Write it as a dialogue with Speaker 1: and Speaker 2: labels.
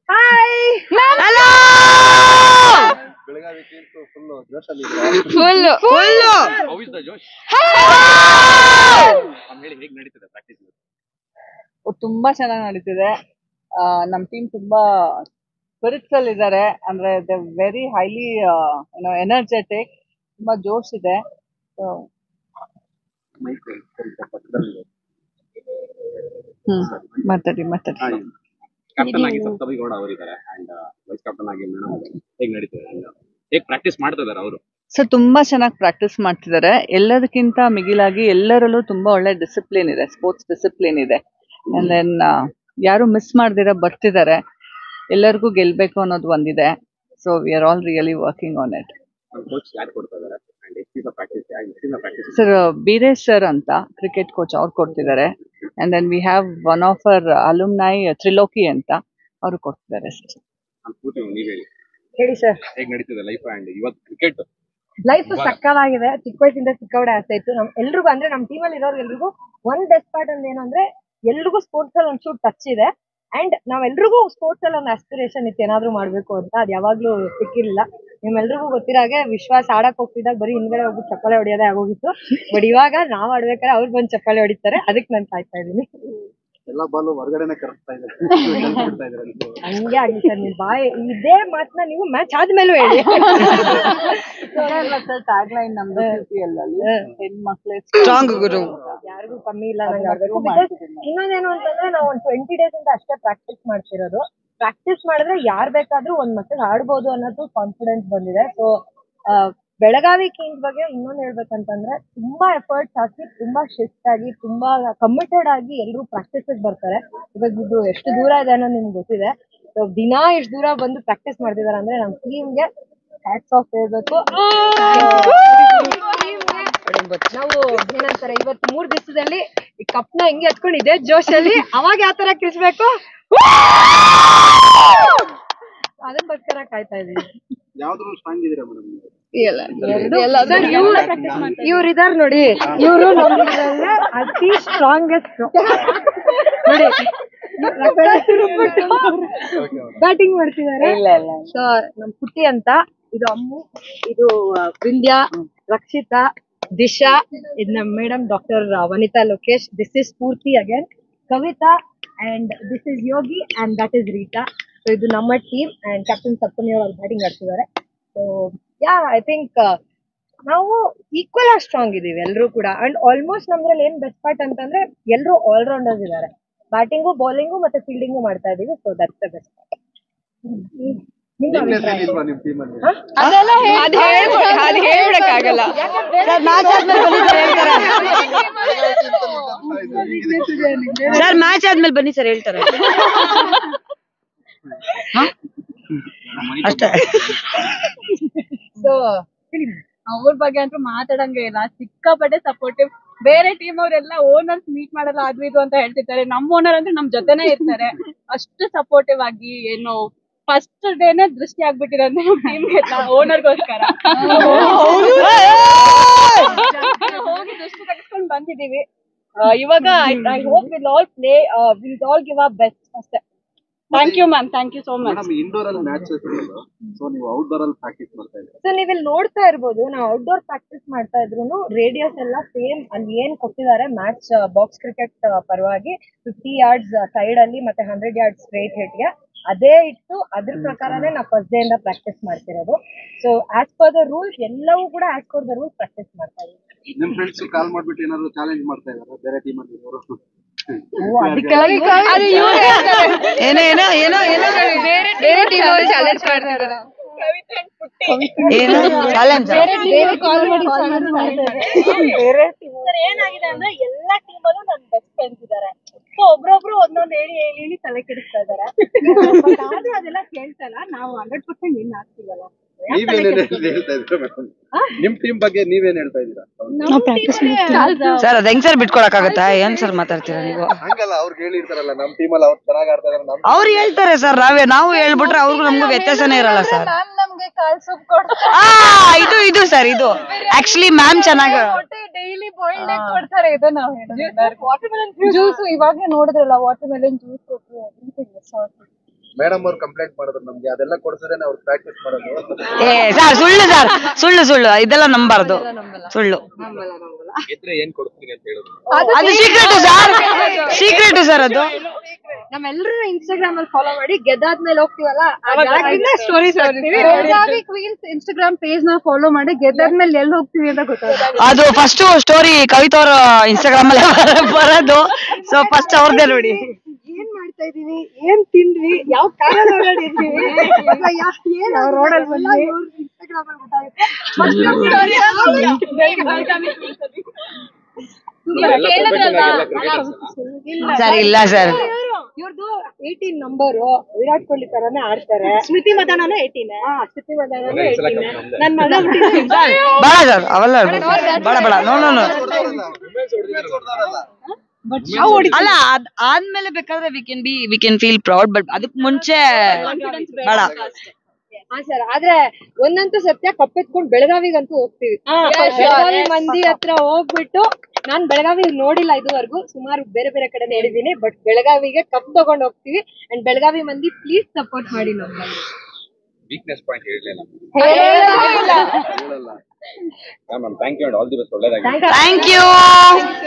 Speaker 1: Hi
Speaker 2: Belagavi team full ಜೋಶಲ್ಲಿ
Speaker 1: full full
Speaker 3: how is the ಜೋಶ್ ಹೇಳಿ ಹೇಗೆ ನಡೀತದೆ ಪ್ರಾಕ್ಟೀಸ್
Speaker 4: ತುಂಬಾ ಚೆನ್ನಾಗಿ ನಡೀತಿದೆ ಆ, ನಮ್ ಟೀಮ್ ತುಂಬಾ ಸ್ಪಿರಿಟ್ಸ್ ಅಲ್ಲಿ ಇದ್ದಾರೆ ಅಂದ್ರೆ ದ ವೆರಿ ಹೈಲಿ ಏನೋ ಎನರ್ಜೆಟಿಕ್ ತುಂಬಾ ಜೋಶ್ ಇದೆ So, ಹ್ಮ್ ಮಾತಾಡಿ ಮಾತಾಡಿ
Speaker 3: ಕ್ಯಾಪ್ಟನ್ ಆಗಿ ಸಪ್ತಮಿ ಗೌಡ ಅವರಿದ್ದಾರೆ ಅಂಡ್ ವೈಸ್ ಕ್ಯಾಪ್ಟನ್ ಆಗಿ ಮೇಡಮ್ ಹೇಗೆ ನಡೀತದೆ ಅಂಡ್ ಹೇಗೆ ಪ್ರಾಕ್ಟೀಸ್ ಮಾಡ್ತಾ ಇದಾರೆ ಅವರು
Speaker 4: ಸೊ ತುಂಬಾ ಚೆನ್ನಾಗಿ ಪ್ರಾಕ್ಟೀಸ್ ಮಾಡ್ತಿದ್ದಾರೆ ಎಲ್ಲದಕ್ಕಿಂತ ಮಿಗಿಲಾಗಿ ಎಲ್ಲರಲ್ಲೂ ತುಂಬಾ ಒಳ್ಳೆ ಡಿಸಿಪ್ಲಿನ್ ಇದೆ ಸ್ಪೋರ್ಟ್ಸ್ ಡಿಸಿಪ್ಲಿನ್ ಇದೆ ಅಂಡ್ ದೆನ್ ಯಾರು ಮಿಸ್ ಮಾಡ್ದಿರ ಬರ್ತಿದ್ದಾರೆ ಎಲ್ಲರಿಗೂ ಗೆಲ್ಬೇಕು ಅನ್ನೋದು ಒಂದಿದೆ so we are all really working on it
Speaker 3: coach ಯಾರು ಕೊಡ್ತಾ ಇದಾರೆ ಅಂಡ್ ಎಷ್ಟು ದಿವಸ ಪ್ರಾಕ್ಟೀಸ್ ಎಷ್ಟು ದಿನ ಪ್ರಾಕ್ಟೀಸ್
Speaker 4: ಸರ್ ಬೀರೇಶ್ ಸರ್ ಅಂತ ಕ್ರಿಕೆಟ್ ಕೋಚ್ ಅವ್ರು ಕೊಡ್ತಿದ್ದಾರೆ and then we have one of our alumni Triloki ಅಂತ ಅವರು ಕೊಡ್ತಿದ್ದಾರೆ ಸರ್
Speaker 3: ನಾನು ಕೂತೀವಿ ನೀವು ಹೇಳಿ
Speaker 1: ಹೇಳಿ ಸರ್
Speaker 3: ಹೇಗೆ ನಡೀತದೆ ಲೈಫ್ ಅಂಡ್ ಇವತ್ತು ಕ್ರಿಕೆಟ್
Speaker 1: ಲೈಫ್ ಸಕ್ಕತ್ತಾಗಿದೆ ಚಿಕ್ಕ ವಯಸ್ಸಿಂದ ಸಿಕ್ಕಾಪಟ್ಟೆ ಆಸೆ ಇತ್ತು ನಮ್ ಎಲ್ರಿಗೂ ಅಂದ್ರೆ ನಮ್ ಟೀಮಲ್ಲಿ ಇರೋರು ಎಲ್ರಿಗೂ ಒಂದ್ ಬೆಸ್ಟ್ ಪಾರ್ಟ್ ಅಂದ್ರೆ ಏನು ಅಂದ್ರೆ ಎಲ್ರಿಗೂ ಸ್ಪೋರ್ಟ್ಸ್ ಅಲ್ಲಿ ಒಂಚೂರು ಟಚ್ ಇದೆ ಅಂಡ್ ನಾವೆಲ್ರಿಗೂ ಸ್ಪೋರ್ಟ್ಸ್ ಅಲ್ಲಿ ಒಂದು ಆಸ್ಪಿರೇಷನ್ ಇತ್ತು ಏನಾದ್ರು ಮಾಡ್ಬೇಕು ಅಂತ ಅದ್ ಯಾವಾಗ್ಲೂ ಸಿಕ್ಕಿರ್ಲಿಲ್ಲ ನಿಮ್ಮೆಲ್ರಿಗೂ ಗೊತ್ತಿರೋ ಹಾಗೆ ವಿಶ್ವಾಸ ಆಡಕ್ ಹೋಗ್ತಿದ್ದಾಗ ಬರೀ ಹಿಂದ್ಗಡೆ ಹೋಗ್ಬಿಟ್ಟು ಚಪ್ಪಾಳೆ ಹೊಡಿಯೋದೇ ಆಗೋಗಿತ್ತು ಬಟ್ ಇವಾಗ ನಾವ್ ಆಡ್ಬೇಕಾದ್ರೆ ಅವ್ರು ಬಂದ್ ಚಪ್ಪಾಳೆ ಹೊಡಿತಾರೆ ಅದಕ್ಕೆ ನಾನು ಕಾಯ್ತಾ ಇದೀನಿ
Speaker 2: ಎಲ್ಲ ಬಾಲು ಹೊರಗಡೆನೆ ಕರೆಸ್ತಾ ಇದೆ ಬಿಡ್ತಾ ಇದ್ದಾರೆ
Speaker 1: ಹಂಗೆ ಆಗ್ಲಿ ಸರ್ ನೀವು ಬಾಯ್ ಇದೇ ಮಾತನ್ನ ನೀವು ಮ್ಯಾಚ್ ಆದ್ಮೇಲೂ ಹೇಳಿ
Speaker 4: ಟ್ಯಾಗ್ ಲೈನ್ ನಮ್ದು CPL ಅಲ್ಲಿ ಹೆಣ್ಮಕ್ಳೇ
Speaker 5: ಸ್ಟ್ರಾಂಗ್ ಗುರು
Speaker 1: ಯಾರಿಗೂ ಕಮ್ಮಿ ಇಲ್ಲ ನಂಗೆ ಆಡ್ಬೇಕು ಬಿಕಾಸ್ ಇನ್ನೊಂದೇನು ಅಂತಂದ್ರೆ ನಾವು ಒಂದು ಟ್ವೆಂಟಿ ಡೇಸ್ ಇಂದ ಅಷ್ಟೇ ಪ್ರಾಕ್ಟೀಸ್ ಮಾಡ್ತಿರೋದು ಪ್ರಾಕ್ಟೀಸ್ ಮಾಡಿದ್ರೆ ಯಾರ್ ಬೇಕಾದ್ರೂ ಒಂದ್ ಮಟ್ಟಿಗೆ ಆಡ್ಬೋದು ಅನ್ನೋದು ಕಾನ್ಫಿಡೆನ್ಸ್ ಬಂದಿದೆ ಸೊ ಬೆಳಗಾವಿ ಕಿಂಗ್ಸ್ ಬಗ್ಗೆ ಇನ್ನೊಂದು ಹೇಳ್ಬೇಕಂತಂದ್ರೆ ತುಂಬಾ ಎಫರ್ಟ್ಸ್ ಹಾಕಿ ತುಂಬಾ ಶಿಸ್ತಾಗಿ ತುಂಬಾ ಕಮಿಟೆಡ್ ಆಗಿ ಎಲ್ಲರೂ ಪ್ರಾಕ್ಟೀಸ್ ಬರ್ತಾರೆ ಇವಾಗ ಇದು ಎಷ್ಟು ದೂರ ಇದೆ ಅನ್ನೋದು ನಿಮ್ಗೆ ಗೊತ್ತಿದೆ ಸೊ ದಿನಾ ಎಷ್ಟು ದೂರ ಬಂದು ಪ್ರಾಕ್ಟೀಸ್ ಮಾಡ್ತಿದಾರೆ ಅಂದ್ರೆ ನಮ್ಮ ಟೀಮ್ಗೆ ಹ್ಯಾಟ್ಸ್ ಆಫ್ ಹೇಳ್ಬೇಕು ನಾವು ಏನಂತಾರೆ ಇವತ್ತು ಮೂರ್ ದಿವಸದಲ್ಲಿ ಈ ಕಪ್ನ ಹಿಂಗೆ ಎತ್ಕೊಂಡು ಇದೇ ಜೋಶಲ್ಲಿ ಅವಾಗ ಯಾವ ತರ ಕಿಸ್ಬೇಕು ಅದಕ್ಕೋಸ್ಕರ ಕಾಯ್ತಾ ಇದೀವಿ
Speaker 2: ಯಾವ್ದು ಸ್ಟ್ರಾಂಗ್ ಇದೀರಾ ಮೇಡಮ್
Speaker 1: ಇವ್ರು ಇದಾರ್ ನೋಡಿ ಇವರು ನಮ್ದ್ರಲ್ಲೇ ಅತಿ ಸ್ಟ್ರಾಂಗೆಸ್ಟ್ ನೋಡಿ ಬ್ಯಾಟಿಂಗ್ ಮಾಡ್ತಿದ್ದಾರೆ ಸೊ ನಮ್ ಪುಟ್ಟಿ ಅಂತ ಇದು ಅಮ್ಮು ಇದು ಆ, ವಿಂಧ್ಯ ರಕ್ಷಿತಾ ದಿಶಾ ಇದು ನಮ್ಮ madam doctor Vanitha Lokesh this is Spoorthi again Kavitha and this is Yogi and that is Rita so ಇದು ನಮ್ಮ ಟೀಮ್ ಅಂಡ್ ಕ್ಯಾಪ್ಟನ್ ಸಪ್ತಮಿ ಅವರು ಬ್ಯಾಟಿಂಗ್ ಆಡ್ತಿದ್ದಾರೆ ಸೊ ಯಾ ಐ ಥಿಂಕ್ ನಾವು ಈಕ್ವಲ್ ಆಗಿ ಸ್ಟ್ರಾಂಗ್ ಇದೀವಿ ಎಲ್ಲರೂ ಕೂಡ ಅಂಡ್ ಆಲ್ಮೋಸ್ಟ್ ನಮ್ದ್ರಲ್ಲಿ ಏನ್ ಬೆಸ್ಟ್ ಪಾರ್ಟ್ ಅಂತಂದ್ರೆ ಎಲ್ಲರೂ ಆಲ್ರೌಂಡರ್ಸ್ ಇದ್ದಾರೆ ಬ್ಯಾಟಿಂಗು ಬೌಲಿಂಗು ಮತ್ತೆ ಫೀಲ್ಡಿಂಗು ಮಾಡ್ತಾ ಇದೀವಿ so that's the best part
Speaker 2: ಇಲ್ವಾ ನಿಮ್ ಟೀಮ್ ಅಲ್ಲಿ
Speaker 5: ಅದ್ ಹೇಳ್ಬಿಡಕ್ಕಾಗಲ್ಲ ಸರ್ ಮ್ಯಾಚ್ ಆದ್ಮೇಲೆ ಬನ್ನಿ ಸರ್ ಹೇಳ್ತಾರೆ ಸರ್ ಮ್ಯಾಚ್ ಆದ್ಮೇಲೆ ಬನ್ನಿ ಸರ್ ಹೇಳ್ತಾರೆ ಅಷ್ಟೇ
Speaker 1: ಸೊ
Speaker 6: ಅವ್ರ ಬಗ್ಗೆ ಅಂತೂ ಮಾತಾಡಂಗೆ ಇಲ್ಲ ಸಿಕ್ಕಾಪಟ್ಟೆ ಸಪೋರ್ಟಿವ್ ಬೇರೆ ಟೀಮ್ ಅವರೆಲ್ಲ ಓನರ್ಸ್ ಮೀಟ್ ಮಾಡಲ್ಲ ಅದು ಇದು ಅಂತ ಹೇಳ್ತಿರ್ತಾರೆ ನಮ್ ಓನರ್ ಅಂದ್ರೆ ನಮ್ ಜೊತೆನೆ ಇರ್ತಾರೆ ಅಷ್ಟು ಸಪೋರ್ಟಿವ್ ಆಗಿ ಏನು ಫಸ್ಟ್ ಡೇನೆ ದೃಷ್ಟಿ ಆಗ್ಬಿಟ್ಟಿರಂದ್ರೆ ನಮ್ ಟೀಮ್ಗೆ ಓನರ್ಗೋಸ್ಕರ ಹೋಗಿ ದೃಷ್ಟಿ ತೆಗೆಸ್ಕೊಂಡ್ ಬಂದಿದೀವಿ
Speaker 1: ಆ, ಇವಾಗ I hope will all play will all give a best ಅಷ್ಟೇ
Speaker 6: thank you ma'am thank you so much
Speaker 2: madam indoor ಅಲ್ಲಿ ಮ್ಯಾಚ್ ಸೊ ನೀವು ಔಟ್ಡೋರ್ ಅಲ್ಲಿ ಪ್ರಾಕ್ಟೀಸ್ ಮಾಡ್ತಾ ಇದ್ದೀರಾ
Speaker 1: ಸೊ ನೀವಿಲ್ಲಿ ನೋಡ್ತಾ ಇರ್ಬೋದು ನಾವು ಔಟ್ಡೋರ್ ಪ್ರಾಕ್ಟೀಸ್ ಮಾಡ್ತಾ ಇದ್ರು ರೇಡಿಯಸ್ ಎಲ್ಲ ಸೇಮ್ ಅಲ್ಲಿ ಏನ್ ಕೊಟ್ಟಿದ್ದಾರೆ ಮ್ಯಾಚ್ ಬಾಕ್ಸ್ ಕ್ರಿಕೆಟ್ ಪರವಾಗಿ ಫಿಫ್ಟಿ ಯಾರ್ಡ್ಸ್ ಸೈಡ್ ಅಲ್ಲಿ ಮತ್ತೆ ಹಂಡ್ರೆಡ್ ಯಾರ್ಡ್ಸ್ ಸ್ಟ್ರೇಟ್ ಹಿಟ್ಗೆ ಅದೇ ಇಟ್ಟು ಅದ್ರ ಪ್ರಕಾರನೇ ನಾವು ಫಸ್ಟ್ ಡೇ ಇಂದ ಪ್ರಾಕ್ಟೀಸ್ ಮಾಡ್ತಿರೋದು so as per the rules ಎಲ್ಲವೂ ಕೂಡ as per the rules practice ಮಾಡ್ತಾ ಇದ್ದೀವಿ
Speaker 2: ನಿಮ್ ಫ್ರೆಂಡ್ಸ್ ಕಾಲ್ ಮಾಡ್ಬಿಟ್ಟು ಏನಾದ್ರು ಚಾಲೆಂಜ್ ಮಾಡ್ತಾ ಇದಾರೆ ಬೇರೆ ಟೀಮ್ ಅಲ್ಲಿ ಇರೋರು
Speaker 5: ಏನೋ ಏನೋ ಏನೋ ಏನೋ ಬೇರೆ ಟೀಮ್ ಅವರು ಚಾಲೆಂಜ್ ಮಾಡ್ತಿದಾರ ಏನು ಚಾಲೆಂಜ್
Speaker 6: ಸರ್ ಏನಾಗಿದೆ ಅಂದ್ರೆ ಎಲ್ಲಾ ಟೀಮ್ ಅಲ್ಲೂ ನನ್ ಬೆಸ್ಟ್ ಫ್ರೆಂಡ್ಸ್ ಇದಾರೆ ಸೊ ಒಬ್ರೊಬ್ರು ಒಂದೊಂದ್ ಹೇಳಿ ಹೇಳಿ ಹೇಳಿ ತಲೆ ಕೆಡಿಸ್ತಾ ಇದಾರೆ But ಆದ್ರೂ ಅದೆಲ್ಲ ಕೇಳ್ಸಲ್ಲ ನಾವು ಹಂಡ್ರೆಡ್ ಪರ್ಸೆಂಟ್ ವಿನ್ ಆಗ್ತೀವಲ್ಲ
Speaker 2: ನೀವೇನ್ ಹೇಳ್ತಾ ಇದ್ದೀರಾ ಮೇಡಮ್ ನಿಮ್ ಟೀಮ್ ಬಗ್ಗೆ ನೀವೇನ್ ಹೇಳ್ತಾ ಇದ್ದೀರಾ
Speaker 5: ಸರ್ ಅದ್ ಹೆಂಗ್ ಸರ್ ಬಿಟ್ಕೊಳಕ್ಕಾಗತ್ತಾ ಏನ್ ಸರ್ ಮಾತಾಡ್ತೀರಾ ನೀವು
Speaker 2: ಹಂಗಲ್ಲ ಅವ್ರಿಗೆ ಹೇಳಿರ್ತಾರಲ್ಲ ನಮ್ ಟೀಮ್ ಅಲ್ಲಿ ಅವ್ರು ಚೆನ್ನಾಗ್ ಆಡ್ತಾ ಇದಾರೆ ನಮ್
Speaker 5: ಅವ್ರು ಹೇಳ್ತಾರೆ ಸರ್ ನಾವೇ ನಾವು ಹೇಳ್ಬಿಟ್ರೆ ಅವ್ರಿಗೂ ನಮ್ಗೂ ವ್ಯತ್ಯಾಸನೇ ಇರಲ್ಲ ಸರ್
Speaker 6: ನಮ್ಗೆ ಕಾಲ್ ಸೂಪ್ ಕೊಡ್ತಾರೆ
Speaker 5: ಆ ಇದು ಇದು ಸರ್ ಇದು ಆಕ್ಚುಲಿ ಮ್ಯಾಮ್ ಚೆನ್ನಾಗಿ
Speaker 6: ಡೈಲಿ ಬಾಯ್ಲ್ಡ್ ಎಗ್ ಕೊಡ್ತಾರೆ ಇದು ನಾವು ವಾಟರ್ ಮೆಲನ್ ಜ್ಯೂಸ್ ಇವಾಗ ನೋಡಿದ್ರಲ್ಲ ವಾಟರ್ ಮೆಲನ್ ಜ್ಯೂಸ್
Speaker 2: ಮೇಡಮ್ ಅವ್ರು ಕಂಪ್ಲೇಂಟ್ ಮಾಡಿದ್ರು ನಮ್ಗೆ ಅದೆಲ್ಲ ಕೊಡ್ಸಿದ್ರೆ ಅವ್ರು ಪ್ರಾಕ್ಟೀಸ್ ಮಾಡೋದು
Speaker 5: ಏ ಸರ್ ಸುಳ್ಳು ಸರ್ ಸುಳ್ಳು ಸುಳ್ಳು ಇದೆಲ್ಲ ನಂಬಾರ್ದು ಸುಳ್ಳು
Speaker 1: ನಂಬಲ್ಲ ನಂಬಲ್ಲ
Speaker 3: ಗೆದ್ರೆ ಏನ್ ಕೊಡ್ತೀನಿ ಅಂತ ಹೇಳಿದ್ರು
Speaker 5: ಅದು ಸೀಕ್ರೆಟ್ ಸರ್ ಸೀಕ್ರೆಟ್ ಸರ್ ಅದು
Speaker 1: ನಮ್ಮೆಲ್ಲರೂ ಇನ್ಸ್ಟಾಗ್ರಾಮ್ ಅಲ್ಲಿ ಫಾಲೋ ಮಾಡಿ ಗೆದ್ದಾದ್ಮೇಲೆ ಹೋಗ್ತೀವಲ್ಲ
Speaker 6: stories
Speaker 1: Belagavi queens Instagram page ನ ಫಾಲೋ ಮಾಡಿ ಗೆದ್ದಾದ್ಮೇಲೆ ಎಲ್ಲಿ ಹೋಗ್ತೀವಿ ಅಂತ ಗೊತ್ತಾಗುತ್ತೆ
Speaker 5: ಅದು ಫಸ್ಟ್ ಸ್ಟೋರಿ ಕವಿತವ್ರ ಇನ್ಸ್ಟಾಗ್ರಾಮ್ ಅಲ್ಲಿ ಬರೋದು ಸೊ ಫಸ್ಟ್ ಅವ್ರದ್ದೇ ನೋಡಿ
Speaker 1: ಏನ್ ಮಾಡ್ತಾ ಇದೀವಿ ಏನ್ ತಿಂದ್ವಿ ಯಾವ ಕಾರಲ್ಲಿ ಓಡಾಡಿದ್ವಿ ಏನ್ ರೋಡಲ್ಲಿ ಬಂದ್ವಿ ಇನ್ಸ್ಟಾಗ್ರಾಮ್ ಅಲ್ಲಿ
Speaker 5: ಸರ್ ಇಲ್ಲ ಸರ್
Speaker 1: ಇವ್ರದ್ದು ಏಯ್ಟೀನ್ ನಂಬರ್ ವಿರಾಟ್ ಕೊಹ್ಲಿ ತರಾನೇ ಆಡ್ತಾರೆ ಸ್ಮೃತಿ ಮದಾನನು ಏಯ್ಟೀನ್ ಹಾ ಸ್ಮೃತಿ ಮದಾನನು ಏಯ್ಟೀನ್ ನನ್ ಮಗ
Speaker 5: ಬೇಡ ಸರ್ ಅವೆಲ್ಲ ಬೇಡ ಬೇಡ ನೋ ನೋ ನೋ ಅಲ್ಲ ಅದ್ ಆದ್ಮೇಲೆ ಬೇಕಾದ್ರೆ we can be we can feel proud but ಅದಕ್ ಮುಂಚೆ ಬೇಡ
Speaker 1: ಹಾ ಸರ್ ಆದ್ರೆ ಒಂದಂತೂ ಸತ್ಯ ಕಪ್ಪೆತ್ಕೊಂಡು ಬೆಳಗಾವಿಗಂತೂ ಹೋಗ್ತೀವಿ ಬೆಳಗಾವಿ ಮಂದಿ ಹತ್ರ ಹೋಗ್ಬಿಟ್ಟು ನಾನ್ ಬೆಳಗಾವಿ ನೋಡಿಲ್ಲ ಇದುವರೆಗೂ ಸುಮಾರು ಬೇರೆ ಬೇರೆ ಕಡೆ ನೋಡಿದೀನಿ ಬಟ್ ಬೆಳಗಾವಿಗೆ ಕಪ್ ತಗೊಂಡ್ ಹೋಗ್ತೀವಿ ಅಂಡ್ ಬೆಳಗಾವಿ ಮಂದಿ ಪ್ಲೀಸ್ ಸಪೋರ್ಟ್ ಮಾಡಿ ನಮ್ಗೆ
Speaker 3: ವೀಕ್ನೆಸ್ ಪಾಯಿಂಟ್ ಹೇಳಲಿಲ್ಲ
Speaker 1: ಹೇಳಲ್ಲ.
Speaker 3: Ma'am thank you and all the best ಒಳ್ಳೇದಾಗಿ
Speaker 5: ಥ್ಯಾಂಕ್ ಯು